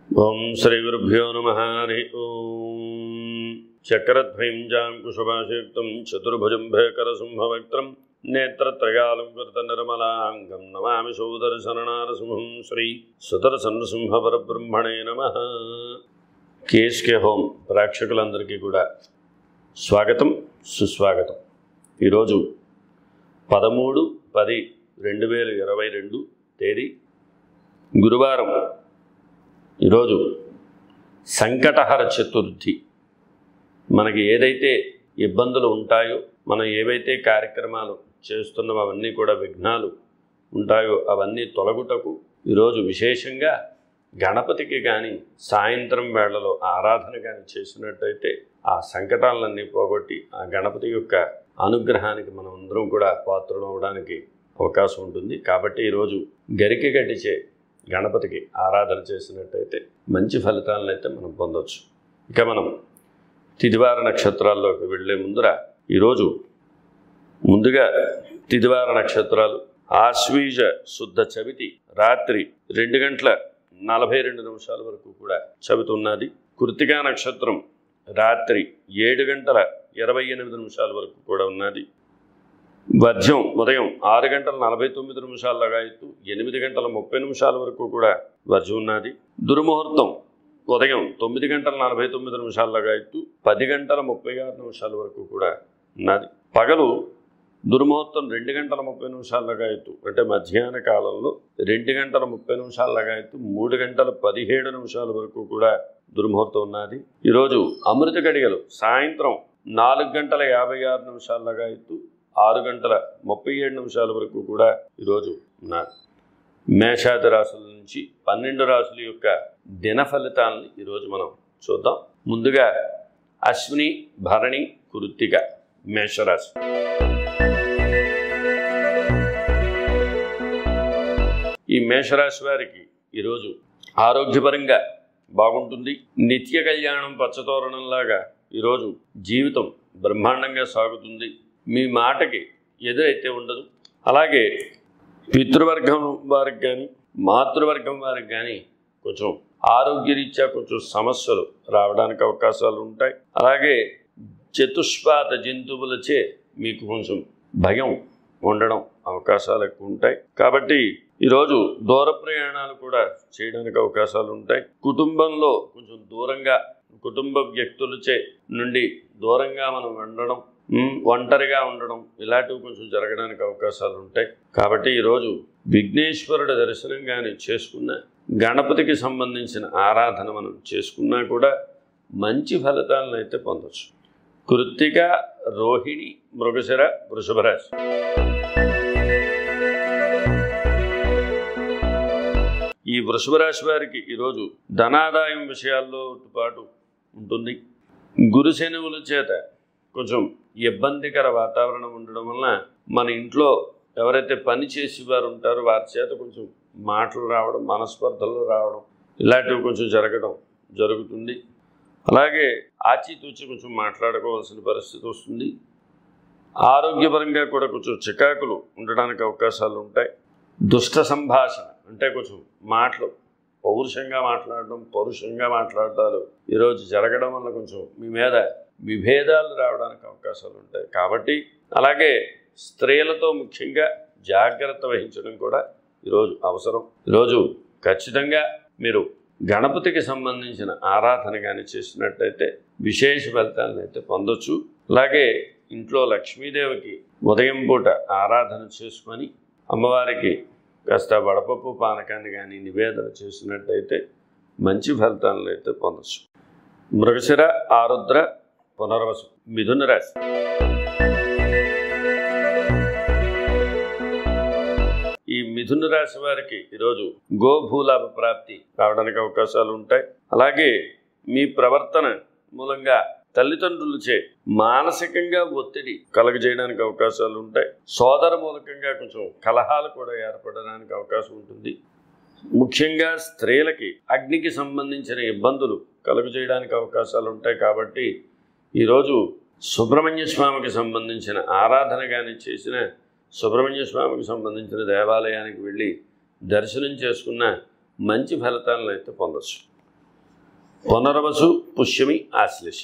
ఓం శ్రీ గురుభ్యో నమ హరి ఓం చక్రద్వయం జాంకుశభాషయుక్తం చతుర్భుజం భేకరసింహవక్త్రం నేత్రత్రయాలంకృత నిర్మలాంగం నమామి సోదర్శననారసింహం శ్రీ సుదర్శనసింహ పరబ్రహ్మణే నమ కేఎస్కే హోమ్ ప్రేక్షకులందరికీ కూడా స్వాగతం సుస్వాగతం ఈరోజు పదమూడు పది రెండు వేల ఇరవై రెండు తేదీ గురువారం ఈరోజు సంకటహర చతుర్థి మనకి ఏదైతే ఇబ్బందులు ఉంటాయో మనం ఏవైతే కార్యక్రమాలు చేస్తున్నామో అవన్నీ కూడా విఘ్నాలు ఉంటాయో అవన్నీ తొలగుటకు ఈరోజు విశేషంగా గణపతికి కానీ సాయంత్రం వేళలో ఆరాధన కానీ చేసినట్టయితే ఆ సంకటాలన్నీ పోగొట్టి ఆ గణపతి యొక్క అనుగ్రహానికి మనం అందరం కూడా పాత్రలు అవ్వడానికి అవకాశం ఉంటుంది కాబట్టి ఈరోజు గరిక గడ్డిచే గణపతికి ఆరాధన చేసినట్టయితే మంచి ఫలితాలను అయితే మనం పొందవచ్చు ఇక మనం తిదివార నక్షత్రాల్లోకి వెళ్ళే ముందర ఈరోజు ముందుగా తిదివార నక్షత్రాలు ఆశ్వీజ శుద్ధ చవితి రాత్రి రెండు గంటల నలభై రెండు నిమిషాల వరకు కూడా చవితి ఉన్నది కృతికా నక్షత్రం రాత్రి ఏడు గంటల ఇరవై ఎనిమిది నిమిషాల వరకు కూడా ఉన్నది వర్జం ఉదయం ఆరు గంటల నలభై తొమ్మిది నిమిషాల లగాయత్తు ఎనిమిది గంటల ముప్పై నిమిషాల వరకు కూడా వర్జం ఉన్నది దుర్ముహూర్తం ఉదయం తొమ్మిది గంటల నలభై తొమ్మిది నిమిషాల లగాయత్తు పది గంటల ముప్పై ఆరు నిమిషాల వరకు కూడా ఉన్నది పగలు దుర్ముహూర్తం రెండు గంటల ముప్పై నిమిషాల లగాయత్తు అంటే మధ్యాహ్న కాలంలో రెండు గంటల ముప్పై నిమిషాల లగాయత్తు మూడు గంటల పదిహేడు నిమిషాల వరకు కూడా దుర్ముహూర్తం ఉన్నది ఈరోజు అమృత గడియలు సాయంత్రం నాలుగు గంటల యాభై ఆరు నిమిషాల లగాయత్తు ఆరు గంటల ముప్పై ఏడు నిమిషాల వరకు కూడా ఈరోజు ఉన్నారు మేషాది రాశుల నుంచి పన్నెండు రాశుల యొక్క దిన ఫలితాలని ఈరోజు మనం చూద్దాం ముందుగా అశ్విని భరణి కృత్తిక మేషరాశి ఈ మేషరాశి వారికి ఈరోజు ఆరోగ్యపరంగా బాగుంటుంది నిత్య కళ్యాణం పచ్చతోరణంలాగా ఈరోజు జీవితం బ్రహ్మాండంగా సాగుతుంది మీ మాటకి ఎదురైతే ఉండదు అలాగే పితృవర్గం వారికి కానీ మాతృవర్గం వారికి కానీ కొంచెం ఆరోగ్యరీత్యా కొంచెం సమస్యలు రావడానికి అవకాశాలు ఉంటాయి అలాగే చతుష్పాత జంతువులచే మీకు కొంచెం భయం ఉండడం అవకాశాలు ఎక్కువ ఉంటాయి కాబట్టి ఈరోజు దూర ప్రయాణాలు కూడా చేయడానికి అవకాశాలు ఉంటాయి కుటుంబంలో కొంచెం దూరంగా కుటుంబ వ్యక్తులచే నుండి దూరంగా మనం ఉండడం ఉమ్, ఒంటరిగా ఉండడం ఇలాంటివి కొంచెం జరగడానికి అవకాశాలు ఉంటాయి కాబట్టి ఈరోజు విఘ్నేశ్వరుడి దర్శనం కానీ చేసుకున్న గణపతికి సంబంధించిన ఆరాధన మనం చేసుకున్నా కూడా మంచి ఫలితాలను అయితే పొందొచ్చు కృత్తిక రోహిణి మృగశిర వృషభ రాశి ఈ వృషభ రాశి వారికి ఈరోజు ధనాదాయం విషయాల్లో పాటు ఉంటుంది గురు శనువుల చేత కొంచెం ఇబ్బందికర వాతావరణం ఉండడం వలన మన ఇంట్లో ఎవరైతే పని చేసి వారు ఉంటారో వారి చేత కొంచెం మాటలు రావడం మనస్పర్ధలు రావడం ఇలాంటివి కొంచెం జరగడం జరుగుతుంది అలాగే ఆచితూచి కొంచెం మాట్లాడుకోవాల్సిన పరిస్థితి వస్తుంది ఆరోగ్యపరంగా కూడా కొంచెం చికాకులు ఉండడానికి అవకాశాలు ఉంటాయి దుష్ట సంభాషణ అంటే కొంచెం మాటలు పౌరుషంగా మాట్లాడడం పౌరుషంగా మాట్లాడటాలు ఈరోజు జరగడం వల్ల కొంచెం మీ మీద విభేదాలు రావడానికి అవకాశాలు ఉంటాయి కాబట్టి అలాగే స్త్రీలతో ముఖ్యంగా జాగ్రత్త వహించడం కూడా ఈరోజు అవసరం ఈరోజు ఖచ్చితంగా మీరు గణపతికి సంబంధించిన ఆరాధన కానీ చేసినట్టయితే విశేష ఫలితాలను అయితే పొందొచ్చు అలాగే ఇంట్లో లక్ష్మీదేవికి ఉదయం పూట ఆరాధన చేసుకొని అమ్మవారికి కాస్త వడపప్పు పానకాన్ని కానీ నివేదన చేసినట్టయితే మంచి ఫలితాలను అయితే పొందొచ్చు మృగశిర ఆరుద్ర పునర్వసు మిథున రాశి ఈ మిథున రాశి వారికి ఈరోజు గోభూలాభ ప్రాప్తి రావడానికి అవకాశాలు ఉంటాయి అలాగే మీ ప్రవర్తన మూలంగా తల్లిదండ్రులచే మానసికంగా ఒత్తిడి కలగజేయడానికి అవకాశాలు ఉంటాయి సోదర మూలకంగా కొంచెం కలహాలు కూడా ఏర్పడడానికి అవకాశం ఉంటుంది ముఖ్యంగా స్త్రీలకి అగ్నికి సంబంధించిన ఇబ్బందులు కలుగజేయడానికి అవకాశాలు ఉంటాయి కాబట్టి ఈరోజు సుబ్రహ్మణ్య స్వామికి సంబంధించిన ఆరాధన కానీ చేసిన సుబ్రహ్మణ్య స్వామికి సంబంధించిన దేవాలయానికి వెళ్ళి దర్శనం చేసుకున్న మంచి ఫలితాలను అయితే పొందొచ్చు పునర్వసు పుష్యమి ఆశ్లేష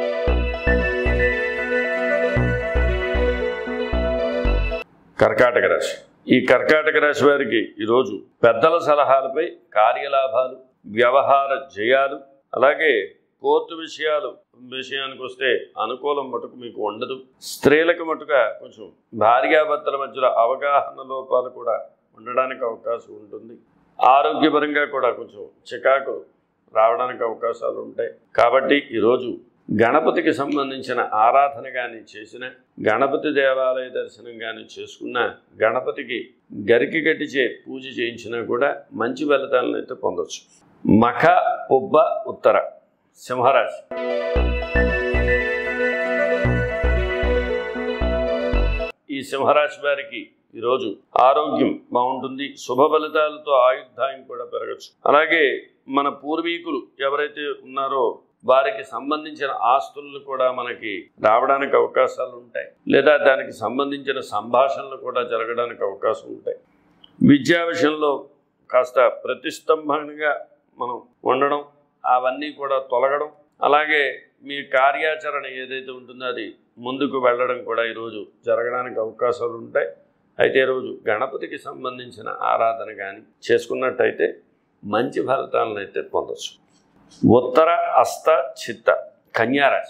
కర్కాటక రాశి ఈ కర్కాటక రాశి వారికి ఈరోజు పెద్దల సలహాలపై కార్యలాభాలు వ్యవహార జయాలు అలాగే కోర్టు విషయాలు విషయానికి వస్తే అనుకూలం మటుకు మీకు ఉండదు స్త్రీలకు మటుగా కొంచెం భార్యాభర్తల మధ్యలో అవగాహన లోపాలు కూడా ఉండడానికి అవకాశం ఉంటుంది ఆరోగ్యపరంగా కూడా కొంచెం చికాకులు రావడానికి అవకాశాలు ఉంటాయి కాబట్టి ఈరోజు గణపతికి సంబంధించిన ఆరాధన కానీ చేసిన గణపతి దేవాలయ దర్శనం కానీ చేసుకున్న గణపతికి గరికి కట్టిచే పూజ చేయించినా కూడా మంచి ఫలితాలను అయితే పొందొచ్చు మఖ ఉబ్బ ఉత్తర సింహరాశి ఈ సింహరాశి వారికి ఈరోజు ఆరోగ్యం బాగుంటుంది శుభ ఫలితాలతో ఆయుర్దాయం కూడా పెరగచ్చు అలాగే మన పూర్వీకులు ఎవరైతే ఉన్నారో వారికి సంబంధించిన ఆస్తులు కూడా మనకి రావడానికి అవకాశాలు ఉంటాయి లేదా దానికి సంబంధించిన సంభాషణలు కూడా జరగడానికి అవకాశం ఉంటాయి విద్యా విషయంలో కాస్త ప్రతిష్టంభనగా మనం ఉండడం అవన్నీ కూడా తొలగడం అలాగే మీ కార్యాచరణ ఏదైతే ఉంటుందో అది ముందుకు వెళ్ళడం కూడా ఈరోజు జరగడానికి అవకాశాలు ఉంటాయి అయితే ఈరోజు గణపతికి సంబంధించిన ఆరాధన కానీ చేసుకున్నట్టయితే మంచి ఫలితాలను అయితే పొందొచ్చు ఉత్తర అస్త చిత్త కన్యారాశి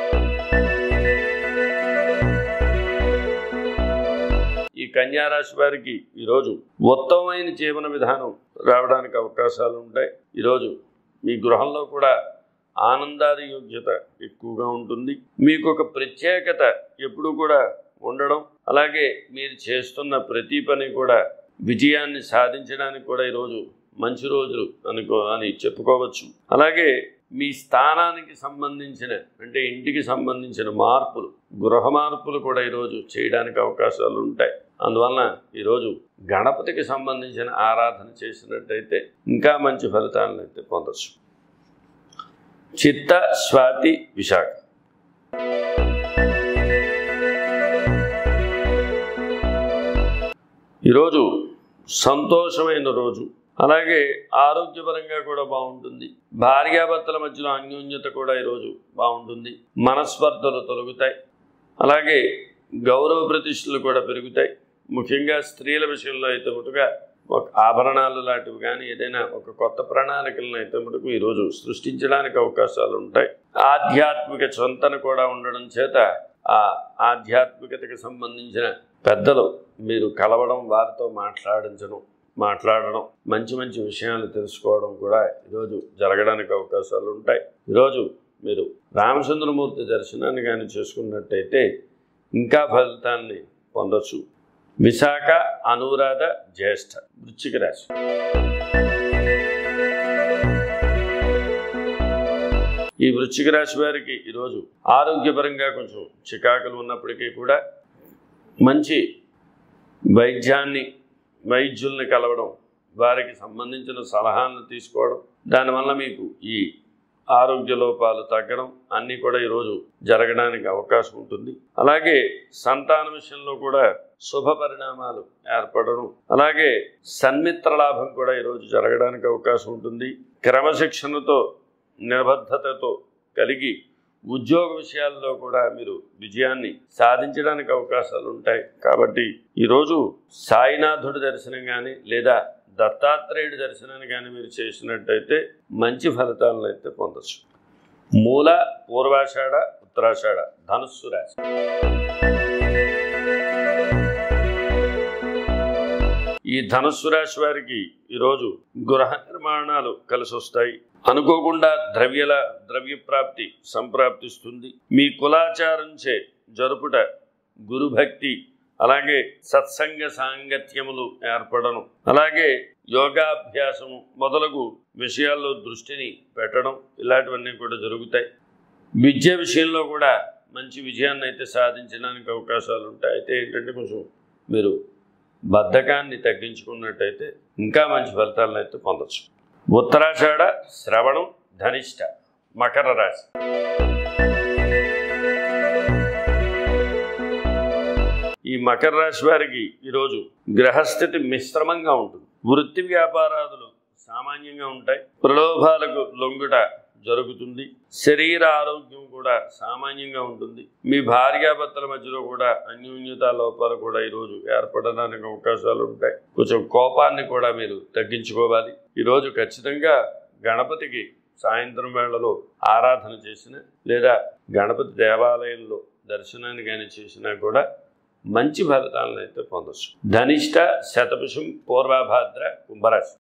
ఈ కన్యారాశి వారికి ఈరోజు ఉత్తమమైన జీవన విధానం రావడానికి అవకాశాలు ఉంటాయి ఈరోజు మీ గృహంలో కూడా ఆనందాది యోగ్యత ఎక్కువగా ఉంటుంది మీకు ఒక ప్రత్యేకత ఎప్పుడు కూడా ఉండడం అలాగే మీరు చేస్తున్న ప్రతి పని కూడా విజయాన్ని సాధించడానికి కూడా ఈరోజు మంచి రోజులు అనుకో అని చెప్పుకోవచ్చు అలాగే మీ స్థానానికి సంబంధించిన అంటే ఇంటికి సంబంధించిన మార్పులు గృహ మార్పులు కూడా ఈరోజు చేయడానికి అవకాశాలు ఉంటాయి అందువలన ఈరోజు గణపతికి సంబంధించిన ఆరాధన చేసినట్టయితే ఇంకా మంచి ఫలితాలను అయితే పొందొచ్చు చిత్త స్వాతి విశాఖ ఈరోజు సంతోషమైన రోజు అలాగే ఆరోగ్యపరంగా కూడా బాగుంటుంది భార్యాభర్తల మధ్యలో అన్యోన్యత కూడా ఈరోజు బాగుంటుంది మనస్పర్ధలు తొలగుతాయి అలాగే గౌరవ ప్రతిష్టలు కూడా పెరుగుతాయి ముఖ్యంగా స్త్రీల విషయంలో అయితే మటుగా ఒక ఆభరణాలు లాంటివి కానీ ఏదైనా ఒక కొత్త ప్రణాళికలను అయితే మటుకు ఈరోజు సృష్టించడానికి అవకాశాలు ఉంటాయి ఆధ్యాత్మిక చింతన కూడా ఉండడం చేత ఆ ఆధ్యాత్మికతకి సంబంధించిన పెద్దలు మీరు కలవడం వారితో మాట్లాడించడం మాట్లాడడం మంచి మంచి విషయాలు తెలుసుకోవడం కూడా ఈరోజు జరగడానికి అవకాశాలు ఉంటాయి ఈరోజు మీరు రామచంద్రమూర్తి దర్శనాన్ని కానీ చేసుకున్నట్టయితే ఇంకా ఫలితాన్ని పొందొచ్చు విశాఖ అనురాధ జ్యేష్ఠ వృశ్చిక రాశి ఈ వృశ్చిక రాశి వారికి ఈరోజు ఆరోగ్యపరంగా కొంచెం చికాకులు ఉన్నప్పటికీ కూడా మంచి వైద్యాన్ని వైద్యుల్ని కలవడం వారికి సంబంధించిన సలహాలను తీసుకోవడం దానివల్ల మీకు ఈ ఆరోగ్య లోపాలు తగ్గడం అన్నీ కూడా ఈరోజు జరగడానికి అవకాశం ఉంటుంది అలాగే సంతాన విషయంలో కూడా శుభ పరిణామాలు ఏర్పడడం అలాగే సన్మిత్ర లాభం కూడా ఈరోజు జరగడానికి అవకాశం ఉంటుంది క్రమశిక్షణతో నిబద్ధతతో కలిగి ఉద్యోగ విషయాల్లో కూడా మీరు విజయాన్ని సాధించడానికి అవకాశాలు ఉంటాయి కాబట్టి ఈరోజు సాయినాథుడి దర్శనం కానీ లేదా దత్తాత్రేయుడి దర్శనాన్ని కానీ మీరు చేసినట్టయితే మంచి ఫలితాలను అయితే పొందొచ్చు మూల పూర్వాషాఢ ఉత్తరాషాఢ ధనుస్సు రాశి ఈ ధనుస్సు రాశి వారికి ఈరోజు గృహ నిర్మాణాలు కలిసి వస్తాయి అనుకోకుండా ద్రవ్యల ద్రవ్య ప్రాప్తి సంప్రాప్తిస్తుంది మీ కులాచారంచే జరుపుట గురుభక్తి అలాగే సత్సంగ సాంగత్యములు ఏర్పడడం అలాగే యోగాభ్యాసము మొదలగు విషయాల్లో దృష్టిని పెట్టడం ఇలాంటివన్నీ కూడా జరుగుతాయి విద్య విషయంలో కూడా మంచి విజయాన్ని అయితే సాధించడానికి అవకాశాలు ఉంటాయి అయితే ఏంటంటే కొంచెం మీరు బద్ధకాన్ని తగ్గించుకున్నట్టయితే ఇంకా మంచి ఫలితాలను అయితే పొందొచ్చు ఉత్తరాషాఢ శ్రవణం ధనిష్ట మకర రాశి ఈ మకర రాశి వారికి ఈరోజు గ్రహస్థితి మిశ్రమంగా ఉంటుంది వృత్తి వ్యాపారాదులు సామాన్యంగా ఉంటాయి ప్రలోభాలకు లొంగుట జరుగుతుంది శరీర ఆరోగ్యం కూడా సామాన్యంగా ఉంటుంది మీ భార్యాభర్తల మధ్యలో కూడా అన్యోన్యత లోపాలు కూడా ఈరోజు ఏర్పడడానికి అవకాశాలు ఉంటాయి కొంచెం కోపాన్ని కూడా మీరు తగ్గించుకోవాలి ఈరోజు ఖచ్చితంగా గణపతికి సాయంత్రం వేళలో ఆరాధన చేసిన లేదా గణపతి దేవాలయంలో దర్శనాన్ని కానీ చేసినా కూడా మంచి ఫలితాలను అయితే పొందొచ్చు ధనిష్ట శతపుషం పూర్వభాద్ర కుంభరాశి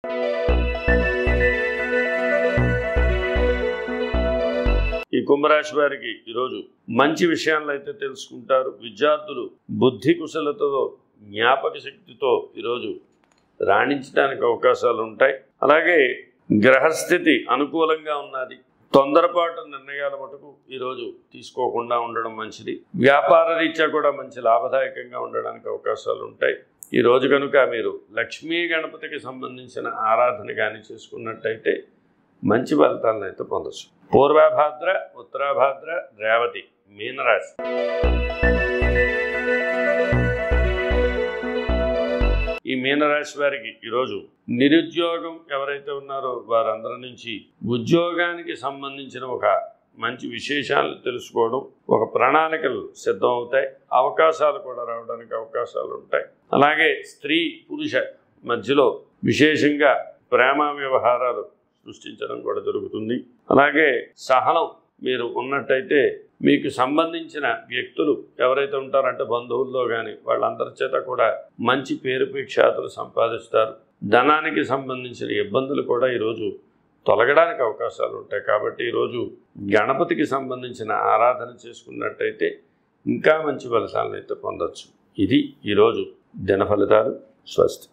ఈ కుంభరాశి వారికి ఈరోజు మంచి విషయాలను అయితే తెలుసుకుంటారు విద్యార్థులు బుద్ధి కుశలతతో జ్ఞాపక శక్తితో ఈరోజు రాణించడానికి అవకాశాలు ఉంటాయి అలాగే గ్రహస్థితి అనుకూలంగా ఉన్నది తొందరపాటు నిర్ణయాల మటుకు ఈరోజు తీసుకోకుండా ఉండడం మంచిది వ్యాపార రీత్యా కూడా మంచి లాభదాయకంగా ఉండడానికి అవకాశాలు ఉంటాయి ఈ రోజు కనుక మీరు లక్ష్మీ గణపతికి సంబంధించిన ఆరాధన కానీ చేసుకున్నట్టయితే మంచి ఫలితాలను అయితే పొందొచ్చు పూర్వభాద్ర ఉత్తరాభాద్ర రేవతి మీనరాశి ఈ మీనరాశి వారికి ఈరోజు నిరుద్యోగం ఎవరైతే ఉన్నారో వారందరి నుంచి ఉద్యోగానికి సంబంధించిన ఒక మంచి విశేషాలను తెలుసుకోవడం ఒక ప్రణాళికలు సిద్ధం అవుతాయి అవకాశాలు కూడా రావడానికి అవకాశాలు ఉంటాయి అలాగే స్త్రీ పురుష మధ్యలో విశేషంగా ప్రేమ వ్యవహారాలు సృష్టించడం కూడా జరుగుతుంది అలాగే సహనం మీరు ఉన్నట్టయితే మీకు సంబంధించిన వ్యక్తులు ఎవరైతే ఉంటారంటే బంధువుల్లో కానీ వాళ్ళందరి చేత కూడా మంచి పేరు ప్రఖ్యాతులు సంపాదిస్తారు ధనానికి సంబంధించిన ఇబ్బందులు కూడా ఈరోజు తొలగడానికి అవకాశాలు ఉంటాయి కాబట్టి ఈరోజు గణపతికి సంబంధించిన ఆరాధన చేసుకున్నట్టయితే ఇంకా మంచి ఫలితాలను అయితే పొందొచ్చు ఇది ఈరోజు దిన ఫలితాలు స్వస్తి